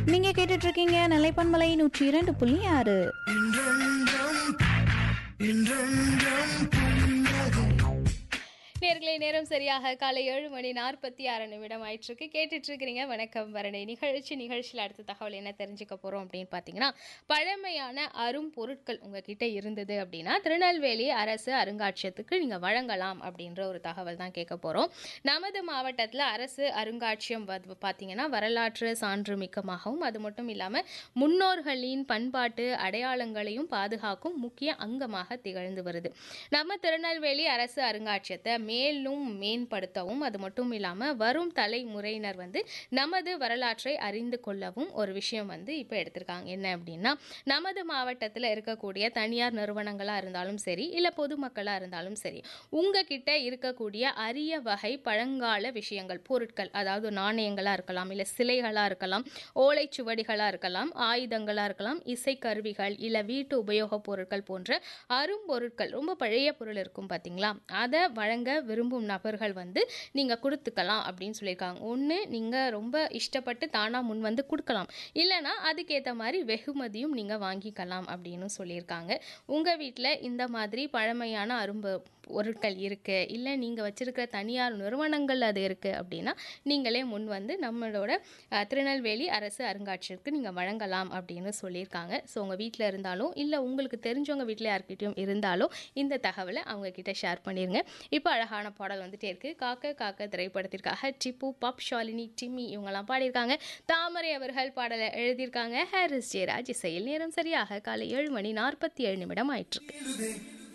நீங்க கேட்டுட்டு இருக்கீங்க நிலைப்பன்மலை நூற்றி இரண்டு புள்ளி ஆறு நேர்களை நேரம் சரியாக காலை ஏழு மணி நாற்பத்தி ஆறு நிமிடம் ஆயிட்டிருக்கு கேட்டுட்டு இருக்கிறீங்க வணக்கம் வரணை நிகழ்ச்சி நிகழ்ச்சியில் அடுத்த தகவல் என்ன தெரிஞ்சுக்க போகிறோம் அப்படின்னு பார்த்தீங்கன்னா பழமையான அரும் பொருட்கள் உங்ககிட்ட இருந்தது அப்படின்னா திருநெல்வேலி அரசு அருங்காட்சியகத்துக்கு நீங்கள் வழங்கலாம் அப்படின்ற ஒரு தகவல் தான் கேட்க போகிறோம் நமது மாவட்டத்தில் அரசு அருங்காட்சியம் வந்து பார்த்தீங்கன்னா வரலாற்று சான்று மிக்கமாகவும் அது மட்டும் இல்லாமல் முன்னோர்களின் பண்பாட்டு அடையாளங்களையும் பாதுகாக்கும் முக்கிய அங்கமாக திகழ்ந்து வருது நம்ம திருநெல்வேலி அரசு அருங்காட்சியகத்தை மேலும் மேம்படுத்தவும் அது மட்டும் இல்லாமல் வரும் தலைமுறையினர் வந்து நமது வரலாற்றை அறிந்து கொள்ளவும் ஒரு விஷயம் வந்து இப்போ எடுத்திருக்காங்க என்ன அப்படின்னா நமது மாவட்டத்தில் இருக்கக்கூடிய தனியார் நிறுவனங்களாக இருந்தாலும் சரி இல்லை பொதுமக்களாக இருந்தாலும் சரி உங்ககிட்ட இருக்கக்கூடிய அரிய வகை பழங்கால விஷயங்கள் பொருட்கள் அதாவது நாணயங்களாக இருக்கலாம் இல்லை சிலைகளாக இருக்கலாம் ஓலைச்சுவடிகளாக இருக்கலாம் ஆயுதங்களாக இருக்கலாம் இசைக்கருவிகள் இல்லை வீட்டு உபயோகப் பொருட்கள் போன்ற அரும்பொருட்கள் ரொம்ப பழைய பொருள் இருக்கும் பார்த்தீங்களா அதை வழங்க விரும்பும் நபர்கள் வந்து நீங்கள் கொடுத்துக்கலாம் அப்படின்னு சொல்லியிருக்காங்க ஒன்று நீங்கள் ரொம்ப இஷ்டப்பட்டு தானாக முன் வந்து கொடுக்கலாம் இல்லைனா அதுக்கேற்ற மாதிரி வெகுமதியும் நீங்கள் வாங்கிக்கலாம் அப்படின்னு சொல்லியிருக்காங்க உங்கள் வீட்டில் இந்த மாதிரி பழமையான அரும்பு பொருட்கள் இருக்குது இல்லை நீங்கள் வச்சுருக்கிற தனியார் நிறுவனங்கள் அது இருக்குது அப்படின்னா நீங்களே முன் வந்து நம்மளோட அஹ், திருநெல்வேலி அரசு அருங்காட்சியகத்துக்கு நீங்கள் வழங்கலாம் அப்படின்னு சொல்லியிருக்காங்க ஸோ உங்கள் வீட்டில் இருந்தாலும் இல்லை உங்களுக்கு தெரிஞ்சவங்க வீட்டில் யார்கிட்டயும் இருந்தாலும் இந்த தகவலை அவங்க கிட்ட ஷேர் பண்ணிடுங்க இப்போ அழகான பாடல் வந்துட்டே இருக்கு காக்க காக்க திரைப்படத்திற்காக டிப்பு பாப் ஷாலினி டிம்மி இவங்கெல்லாம் பாடியிருக்காங்க தாமரை அவர்கள் பாடலை எழுதியிருக்காங்க ஹாரிஸ் ஜெயராஜ் இசையில் நேரம் சரியாக காலை ஏழு மணி நாற்பத்தி ஏழு நிமிடம் ஆயிட்டிருக்கு